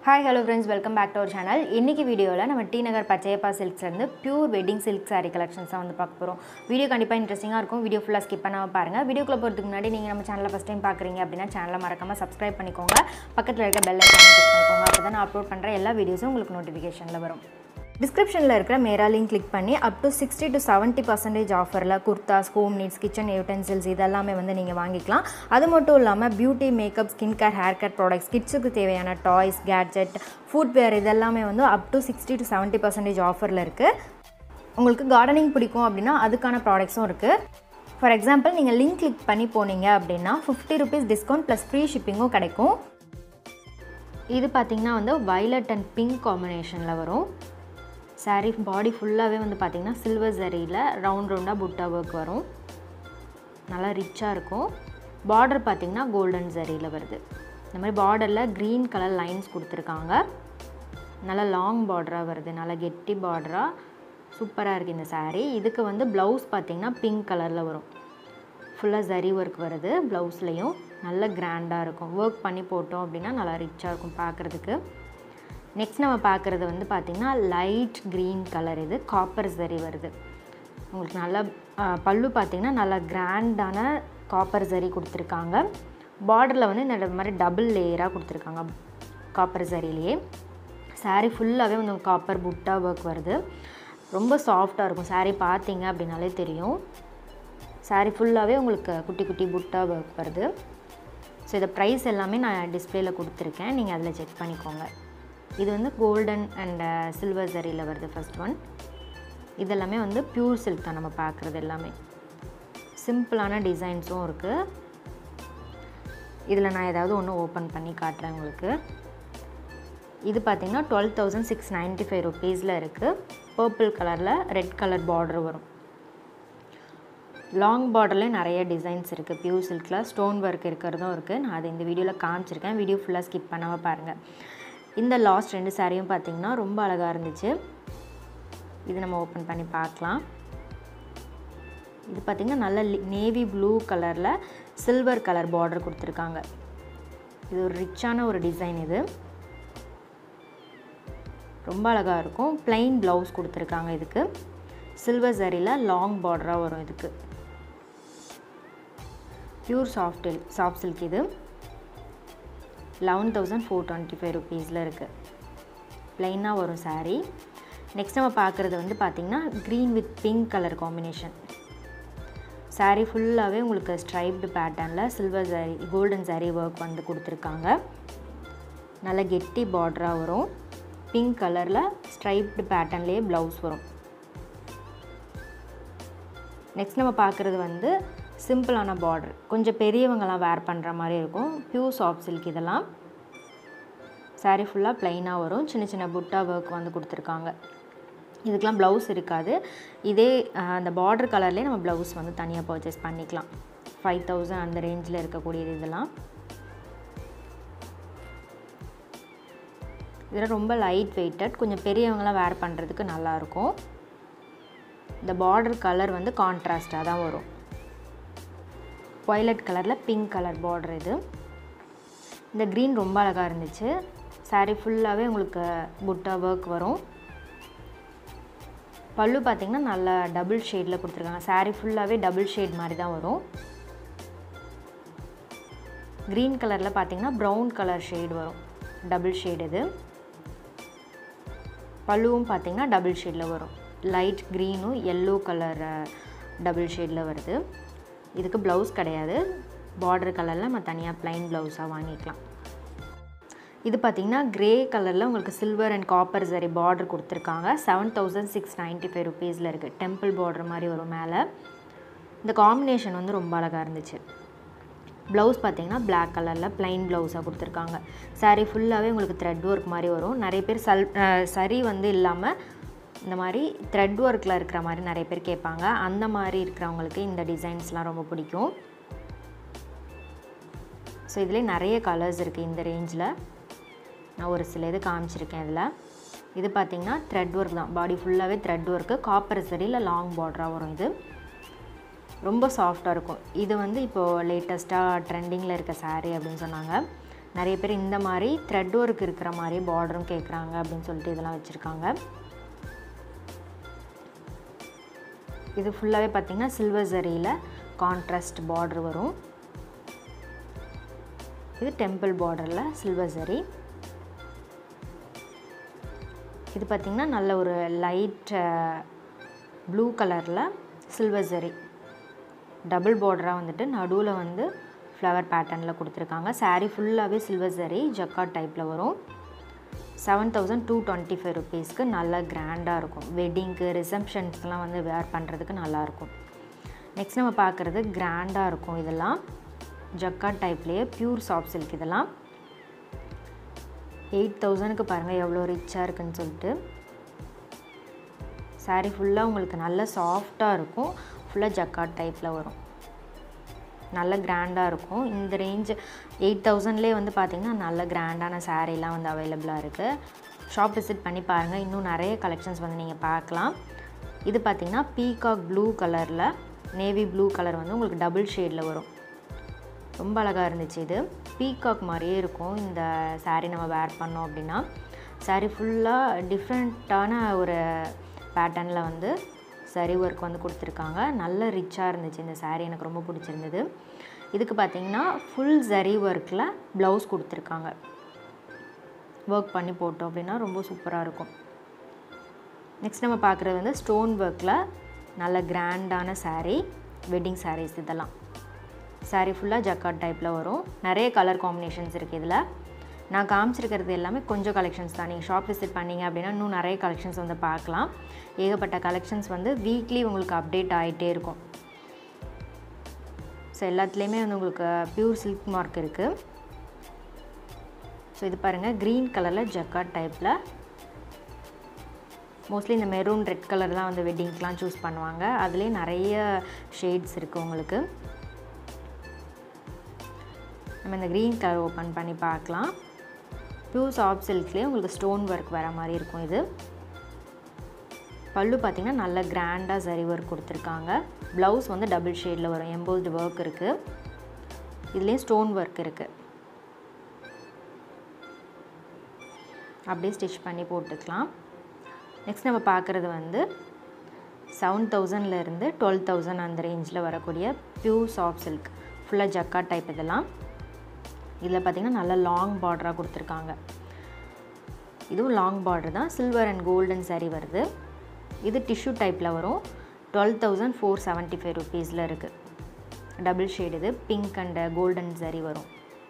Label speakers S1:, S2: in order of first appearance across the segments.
S1: hi hello friends welcome back to our channel இன்றைக்கி வீடியோவில் நம்ம டி நகர் பச்சையப்பா சில்க்ஸ்லேருந்து pure wedding silk saree collections தான் வந்து பார்க்க போகிறோம் வீடியோ கண்டிப்பாக இன்ட்ரெஸ்டிங்காக இருக்கும் வீடியோ ஃபுல்லாக ஸ்கிப் பண்ணாமல் பாருங்கள் வீடியோக்குள்ளே போகிறதுக்கு முன்னாடி நீங்கள் நம்ம சேனலை ஃபஸ்ட் டைம் பார்க்குறீங்க அப்படின்னா சேனலை மறக்காமல் சப்ஸ்கிரைப் பண்ணிக்கோங்க பக்கத்தில் இருக்க பெல் ஐக்கானை கிளிக் பண்ணிக்கோங்க அப்போ தான் நான் அப்லோட் பண்ணுற எல்லா வீடியோஸும் உங்களுக்கு நோட்டிஃபிகேஷனில் வரும் டிஸ்கிரிப்ஷனில் இருக்கிற மேரா லிங்க் கிளிக் பண்ணி up to sixty to seventy percentage ஆஃபரில் kurtas home needs kitchen utensils இதெல்லாமே வந்து நீங்கள் வாங்கிக்கலாம் அது மட்டும் இல்லாமல் beauty makeup skin care hair care products கிட்ஸுக்கு தேவையான டாய்ஸ் கேட்ஜெட் ஃபுட்வேர் இதெல்லாமே வந்து up to sixty to seventy percentage ஆஃபரில் இருக்குது உங்களுக்கு கார்டனிங் பிடிக்கும் அப்படின்னா அதுக்கான ப்ராடக்ட்ஸும் இருக்குது ஃபார் எக்ஸாம்பிள் நீங்கள் லிங்க் கிளிக் பண்ணி போனீங்க அப்படின்னா fifty rupees discount plus free ஷிப்பிங்கும் கிடைக்கும் இது பார்த்திங்கன்னா வந்து வயலட் அண்ட் பிங்க் காம்பினேஷனில் வரும் saree பாடி ஃபுல்லாகவே வந்து பார்த்திங்கன்னா சில்வர் சரியில் ரவுண்ட் ரவுண்டாக புட்டா ஒர்க் வரும் நல்லா ரிச்சாக இருக்கும் பார்டர் பார்த்திங்கன்னா கோல்டன் சரியில் வருது இந்த மாதிரி பார்டரில் க்ரீன் கலர் லைன்ஸ் கொடுத்துருக்காங்க நல்லா லாங் பார்டராக வருது நல்லா கெட்டி பார்டராக சூப்பராக இருக்குது இந்த saree இதுக்கு வந்து ப்ளவுஸ் பார்த்திங்கன்னா பிங்க் கலரில் வரும் ஃபுல்லாக ஜரி ஒர்க் வருது ப்ளவுஸ்லேயும் நல்ல கிராண்டாக இருக்கும் ஒர்க் பண்ணி போட்டோம் அப்படின்னா நல்லா ரிச்சாக இருக்கும் பார்க்குறதுக்கு நெக்ஸ்ட் நம்ம பார்க்குறது வந்து பார்த்திங்கன்னா லைட் க்ரீன் கலர் இது காப்பர் ஜரி வருது உங்களுக்கு நல்லா ஆஹ், பல்லு பார்த்திங்கன்னா நல்லா கிராண்டான காப்பர் ஜரி கொடுத்துருக்காங்க பார்டரில் வந்து இந்த மாதிரி டபுள் லேயராக கொடுத்துருக்காங்க காப்பர் ஜரிலேயே saree ஃபுல்லாகவே வந்து காப்பர் புட்டா ஒர்க் வருது ரொம்ப சாஃப்டாக இருக்கும் saree பார்த்தீங்க அப்படின்னாலே தெரியும் saree ஃபுல்லாகவே உங்களுக்கு குட்டி குட்டி புட்டா ஒர்க் வருது ஸோ இதை ப்ரைஸ் எல்லாமே நான் டிஸ்பிளேயில் கொடுத்துருக்கேன் நீங்கள் அதில் செக் பண்ணிக்கோங்க இது வந்து கோல்டன் அண்ட் சில்வர் சரியில் வருது ஃபர்ஸ்ட் ஒன் இதெல்லாமே வந்து பியூர் சில்க் தான் நம்ம பார்க்குறது எல்லாமே சிம்பிளான டிசைன்ஸும் இருக்குது இதில் நான் ஏதாவது ஒன்று ஓப்பன் பண்ணி காட்டுறேன் உங்களுக்கு இது பார்த்தீங்கன்னா twelve thousand six ninety five ருபீஸில் இருக்குது பர்பிள் கலரில் ரெட் கலர் பார்டர் வரும் லாங் பார்டர்லேயும் நிறைய டிசைன்ஸ் இருக்குது பியூர் சில்கில் ஸ்டோன் ஒர்க் இருக்கிறதும் இருக்குது நான் அதை இந்த வீடியோவில் காமிச்சிருக்கேன் வீடியோ ஃபுல்லாக ஸ்கிப் பண்ணாமல் பாருங்கள் இந்த லாஸ்ட் ரெண்டு சாரியும் பார்த்தீங்கன்னா ரொம்ப அழகாக இருந்துச்சு இது நம்ம ஓப்பன் பண்ணி பார்க்கலாம் இது பார்த்திங்கன்னா நல்ல நேவி ப்ளூ கலரில் சில்வர் கலர் பார்டர் கொடுத்துருக்காங்க இது ஒரு ரிச்சான ஒரு டிசைன் இது ரொம்ப அழகாக இருக்கும் plain ப்ளவுஸ் கொடுத்துருக்காங்க இதுக்கு சில்வர் சரியில் லாங் பார்டராக வரும் இதுக்கு பியூர் சாஃப்ட் சாஃப்ட் சில்க் இது eleven thousand four twenty five ருபீஸில் இருக்குது ப்ளைனாக வரும் saree நெக்ஸ்ட் நம்ம பார்க்குறது வந்து பார்த்திங்கன்னா green with pink colour combination saree ஃபுல்லாகவே உங்களுக்கு ஸ்ட்ரைப்டு பேட்டர்னில் silver saree golden saree work வந்து கொடுத்துருக்காங்க நல்ல கெட்டி பார்டராக வரும் பிங்க் கலரில் ஸ்ட்ரைப்டு பேட்டர்ன்லேயே ப்ளவுஸ் வரும் நெக்ஸ்ட் நம்ம பார்க்குறது வந்து சிம்பிளான பார்டர் கொஞ்சம் பெரியவங்கலாம் வேர் பண்ணுற மாதிரி இருக்கும் பியூர் சாஃப்ட் சில்க் இதெல்லாம் saree ஃபுல்லாக ப்ளைனாக வரும் சின்ன சின்ன புட்டா ஒர்க் வந்து கொடுத்துருக்காங்க இதுக்கெலாம் ப்ளவுஸ் இருக்காது இதே அஹ், அந்த பார்டர் கலர்லேயே நம்ம ப்ளவுஸ் வந்து தனியாக பர்ச்சேஸ் பண்ணிக்கலாம் ஃபைவ் தௌசண்ட் அந்த ரேஞ்சில் இருக்கக்கூடியது இதெல்லாம் இதெல்லாம் ரொம்ப லைட் வெயிட்டட் கொஞ்சம் பெரியவங்களாம் வேர் பண்ணுறதுக்கு நல்லாயிருக்கும் இந்த பார்டர் கலர் வந்து கான்ட்ராஸ்டாக தான் வரும் ஒய்லட் கலரில் பிங்க் கலர் பார்டர் இது இந்த க்ரீன் ரொம்ப அழகாக இருந்துச்சு saree ஃபுல்லாகவே உங்களுக்கு புட்டா ஒர்க் வரும் பல்லு பார்த்திங்கன்னா நல்லா டபுள் ஷேடில் கொடுத்துருக்காங்க saree ஃபுல்லாகவே டபுள் ஷேட் மாதிரி தான் வரும் க்ரீன் கலரில் பார்த்தீங்கன்னா ப்ரௌன் கலர் ஷேட் வரும் டபுள் ஷேட் இது பல்லுவும் பார்த்தீங்கன்னா டபுள் ஷேடில் வரும் லைட் க்ரீனும் எல்லோ கலர் டபுள் ஷேடில் வருது இதுக்கு ப்ளவுஸ் கிடையாது பார்டர் கலரில் நம்ம தனியாக ப்ளைன் ப்ளவுஸாக வாங்கிக்கலாம் இது பார்த்தீங்கன்னா கிரே கலரில் உங்களுக்கு silver and copper zari border கொடுத்துருக்காங்க seven thousand six ninety five ருபீஸில் இருக்குது டெம்பிள் பார்டர் மாதிரி வரும் மேலே இந்த காம்பினேஷன் வந்து ரொம்ப அழகாக இருந்துச்சு ப்ளவுஸ் பார்த்தீங்கன்னா Black கலரில் plain ப்ளவுஸாக கொடுத்துருக்காங்க saree ஃபுல்லாகவே உங்களுக்கு த்ரெட் ஒர்க் மாதிரி வரும் நிறைய பேர் சல் அஹ் சரி வந்து இல்லாமல் இந்த மாதிரி த்ரெட் ஒர்க்கில் இருக்கிற மாதிரி நிறைய பேர் கேட்பாங்க அந்த மாதிரி இருக்கிறவங்களுக்கு இந்த டிசைன்ஸ்லாம் ரொம்ப பிடிக்கும் ஸோ இதுலேயே நிறைய கலர்ஸ் இருக்குது இந்த ரேஞ்சில் நான் ஒரு சில இது காமிச்சிருக்கேன் இதில் இது பார்த்திங்கன்னா த்ரெட் ஒர்க் தான் பாடி ஃபுல்லாகவே த்ரெட் ஒர்க்கு காப்பர் சரியில் லாங் பார்டராக வரும் இது ரொம்ப சாஃப்டாக இருக்கும் இது வந்து இப்போது லேட்டஸ்ட்டாக ட்ரெண்டிங்கில் இருக்க saree அப்படின்னு சொன்னாங்க நிறைய பேர் இந்த மாதிரி த்ரெட் ஒர்க் இருக்கிற மாதிரி பார்டரும் கேட்குறாங்க அப்படின்னு சொல்லிட்டு இதெல்லாம் வச்சுருக்காங்க இது ஃபுல்லாகவே பார்த்திங்கன்னா சில்வர் ஜரியில் கான்ட்ராஸ்ட் பார்டர் வரும் இது டெம்பிள் பார்டரில் சில்வர் ஜரி இது பார்த்திங்கன்னா நல்ல ஒரு லைட் ப்ளூ கலரில் சில்வர் ஜரி டபுள் பார்டராக வந்துட்டு நடுவில் வந்து ஃப்ளவர் பேட்டர்னில் கொடுத்துருக்காங்க சாரீ ஃபுல்லாகவே சில்வர் ஜரி ஜக்காட் டைப்பில் வரும் seven thousand two twenty five ருபீஸ்க்கு நல்லா கிராண்டாக இருக்கும் வெட்டிங்க்கு ரிசப்ஷன்ஸ்லாம் வந்து வேர் பண்ணுறதுக்கு நல்லாயிருக்கும் நெக்ஸ்ட் நம்ம பார்க்குறது கிராண்டாக இருக்கும் இதெல்லாம் ஜக்காட் டைப்லேயே ப்யூர் சாஃப்ட் சில்க் இதெல்லாம் எயிட் தௌசண்ட்க்கு பாருங்கள் எவ்வளோ ரிச்சாக இருக்குன்னு சொல்லிட்டு சாரீ ஃபுல்லாக உங்களுக்கு நல்ல சாஃப்டாக இருக்கும் ஃபுல்லாக ஜக்காட் டைப்பில் வரும் நல்ல கிராண்டாக இருக்கும் இந்த ரேஞ்ச் எயிட் தௌசண்ட்லேயே வந்து பார்த்திங்கன்னா நல்ல கிராண்டான சாரீலாம் வந்து அவைலபிளாக இருக்குது ஷாப் விசிட் பண்ணி பாருங்கள் இன்னும் நிறைய கலெக்ஷன்ஸ் வந்து நீங்கள் பார்க்கலாம் இது பார்த்திங்கன்னா பீகாக் ப்ளூ கலரில் நேவி ப்ளூ கலர் வந்து உங்களுக்கு டபுள் ஷேடில் வரும் ரொம்ப அழகாக இருந்துச்சு இது பீகாக் மாதிரியே இருக்கும் இந்த சாரீ நம்ம வேர் பண்ணோம் அப்படின்னா சாரீ ஃபுல்லாக டிஃப்ரெண்ட்டான ஒரு பேட்டர்னில் வந்து சரி ஒர்க் வந்து கொடுத்துருக்காங்க நல்ல ரிச்சாக இருந்துச்சு இந்த சாரீ எனக்கு ரொம்ப பிடிச்சிருந்தது இதுக்கு பார்த்தீங்கன்னா ஃபுல் ஜரி ஒர்க்கில் ப்ளவுஸ் கொடுத்துருக்காங்க ஒர்க் பண்ணி போட்டோம் அப்படின்னா ரொம்ப சூப்பராக இருக்கும் நெக்ஸ்ட் நம்ம பார்க்குறது வந்து ஸ்டோன் ஒர்க்கில் நல்ல கிராண்டான சாரீ வெட்டிங் சாரீஸ் இதெல்லாம் சாரீ ஃபுல்லாக ஜக்காட் டைப்பில் வரும் நிறைய கலர் காம்பினேஷன்ஸ் இருக்குது இதில் நான் காமிச்சிருக்கிறது எல்லாமே கொஞ்சம் கலெக்ஷன்ஸ் தான் நீங்கள் ஷாப் விசிட் பண்ணிங்க அப்படின்னா இன்னும் நிறைய கலெக்ஷன்ஸ் வந்து பார்க்கலாம் ஏகப்பட்ட கலெக்ஷன்ஸ் வந்து வீக்லி உங்களுக்கு அப்டேட் ஆகிட்டே இருக்கும் ஸோ எல்லாத்துலேயுமே வந்து உங்களுக்கு ப்யூர் சில்க் மார்க் இருக்குது ஸோ இது பாருங்கள் க்ரீன் கலரில் ஜக்காட் டைப்பில் மோஸ்ட்லி இந்த மெரூன் ரெட் கலர் தான் வந்து வெட்டிங்க்கெலாம் சூஸ் பண்ணுவாங்க அதுலேயே நிறைய ஷேட்ஸ் இருக்குது உங்களுக்கு நம்ம இந்த க்ரீன் கலர் ஓப்பன் பண்ணி பார்க்கலாம் ப்யூர் சாஃப்ட் சில்க்லேயே உங்களுக்கு ஸ்டோன் ஒர்க் வர மாதிரி இருக்கும் இது பல்லு பார்த்திங்கன்னா நல்ல கிராண்டாக சரி ஒர்க் கொடுத்துருக்காங்க ப்ளவுஸ் வந்து டபுள் ஷேடில் வரும் எம்போஸ்டு ஒர்க் இருக்குது இதுலேயும் ஸ்டோன் ஒர்க் இருக்குது அப்படியே ஸ்டிச் பண்ணி போட்டுக்கலாம் நெக்ஸ்ட் நம்ம பார்க்குறது வந்து செவன் தௌசண்ட்லேருந்து டுவெல் தௌசண்ட் அந்த ரேஞ்சில் வரக்கூடிய ப்யூர் சாஃப்ட் சில்க் ஃபுல்லாக ஜக்கா டைப் இதெல்லாம் இதில் பார்த்திங்கன்னா நல்ல லாங் பார்டராக கொடுத்துருக்காங்க இதுவும் லாங் பார்டர் தான் சில்வர் அண்ட் கோல்டன் சாரீ வருது இது டிஷ்யூ டைப்பில் வரும் twelve thousand four seventy five ருபீஸில் இருக்குது டபுள் ஷேட் இது பிங்க் அண்ட் கோல்டன் சாரீ வரும்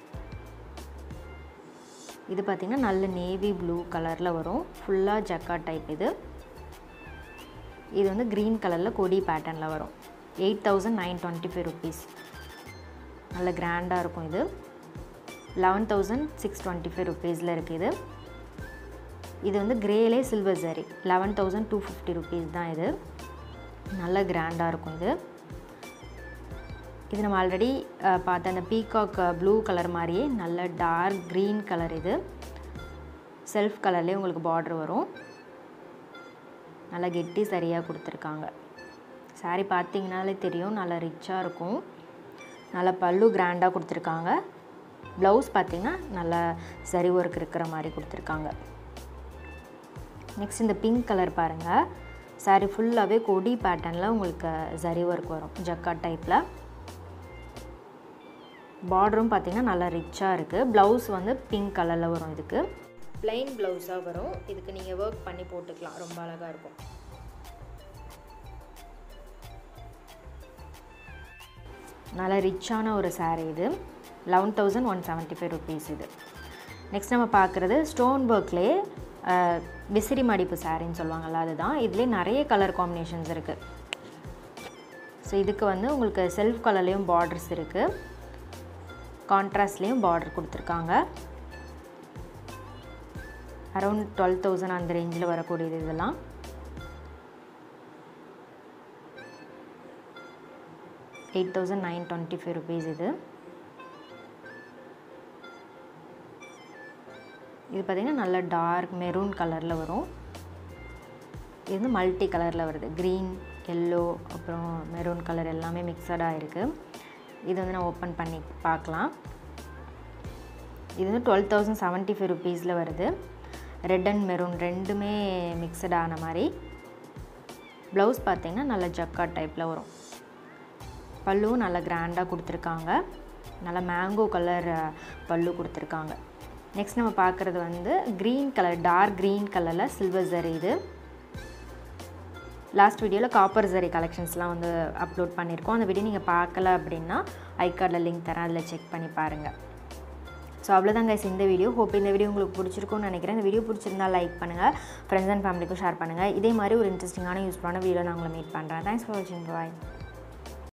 S1: இது பார்த்திங்கன்னா நல்ல நேவி ப்ளூ கலரில் வரும் ஃபுல்லாக ஜக்கா டைப் இது இது வந்து க்ரீன் கலரில் கொடி பேட்டர்னில் வரும் eight thousand nine twenty five rupees நல்ல கிராண்டாக இருக்கும் இது eleven thousand six twenty five ருபீஸில் இருக்குது இது இது வந்து கிரேலே silver saree eleven thousand two fifty rupees தான் இது நல்ல கிராண்டாக இருக்கும் இது இது நம்ம ஆல்ரெடி பார்த்த அந்த பீகாக் ப்ளூ கலர் மாதிரியே நல்ல டார்க் க்ரீன் கலர் இது செல்ஃப் கலர்லேயே உங்களுக்கு பார்டர் வரும் நல்லா கெட்டி சரியாக கொடுத்துருக்காங்க சாரீ பார்த்தீங்கனாலே தெரியும் நல்லா ரிச்சாக இருக்கும் நல்லா பல்லு கிராண்டாக கொடுத்துருக்காங்க ப்ளவுஸ் பார்த்திங்கன்னா நல்லா சரி ஒர்க் இருக்கிற மாதிரி கொடுத்துருக்காங்க நெக்ஸ்ட் இந்த பிங்க் கலர் பாருங்கள் சாரீ ஃபுல்லாகவே கொடி பேட்டர்னில் உங்களுக்கு சரி ஒர்க் வரும் ஜக்கா டைப்பில் பார்டரும் பார்த்திங்கன்னா நல்லா ரிச்சாக இருக்குது ப்ளவுஸ் வந்து பிங்க் கலரில் வரும் இதுக்கு ப்ளைன் ப்ளவுஸாக வரும் இதுக்கு நீங்கள் ஒர்க் பண்ணி போட்டுக்கலாம் ரொம்ப அழகாக இருக்கும் நல்லா ரிச்சான ஒரு சாரீ இது eleven thousand one seventy five rupees இது நெக்ஸ்ட் நம்ம பார்க்குறது ஸ்டோன் ஒர்க்லேயே விசிறி மடிப்பு சாரின்னு சொல்லுவாங்கள்ல அதுதான் இதுலேயே நிறைய கலர் காம்பினேஷன்ஸ் இருக்குது ஸோ இதுக்கு வந்து உங்களுக்கு செல்ஃப் கலர்லேயும் பார்டர்ஸ் இருக்குது கான்ட்ராஸ்ட்லேயும் பார்டர் கொடுத்துருக்காங்க அரௌண்ட் டுவெல் தௌசண்ட் அந்த ரேஞ்சில் வரக்கூடியது இதெல்லாம் eight thousand nine twenty five rupees இது இது பார்த்திங்கன்னா நல்ல டார்க் மெரூன் கலரில் வரும் இது வந்து மல்டி கலரில் வருது க்ரீன் எல்லோ அப்புறம் மெரூன் கலர் எல்லாமே மிக்சடாக இருக்குது இது வந்து நான் ஓப்பன் பண்ணி பார்க்கலாம் இது வந்து டுவெல் தௌசண்ட் செவன்ட்டி ஃபைவ் ருபீஸில் வருது ரெட் அண்ட் மெரூன் ரெண்டுமே மிக்சட் ஆன மாதிரி ப்ளவுஸ் பார்த்தீங்கன்னா நல்ல ஜக்காட் டைப்பில் வரும் பல்லுவும் நல்லா கிராண்டாக கொடுத்துருக்காங்க நல்லா மேங்கோ கலர் பல்லு கொடுத்துருக்காங்க நெக்ஸ்ட் நம்ம பார்க்குறது வந்து க்ரீன் கலர் டார்க் க்ரீன் கலரில் சில்வர் ஜரி இது லாஸ்ட் வீடியோவில் காப்பர் ஜரி கலெக்ஷன்ஸ்லாம் வந்து அப்லோட் பண்ணியிருக்கோம் அந்த வீடியோ நீங்கள் பார்க்கல அப்படின்னா ஐகார்டில் லிங்க் தரேன் அதில் செக் பண்ணி பாருங்கள் ஸோ அவ்வளோதான் கைஸ் இந்த வீடியோ ஹோப் இந்த வீடியோ உங்களுக்கு பிடிச்சிருக்கும்னு நினைக்கிறேன் இந்த வீடியோ பிடிச்சிருந்தா லைக் பண்ணுங்கள் ஃப்ரெண்ட்ஸ் அண்ட் ஃபேமிலிக்கும் ஷேர் பண்ணுங்கள் இதே மாதிரி ஒரு இன்ட்ரெஸ்டிங்கான யூஸ்ஃபுல்லான வீடியோ நான் உங்களை மீட் பண்ணுறேன் தேங்க்ஸ் ஃபார் வாட்சிங் பாய்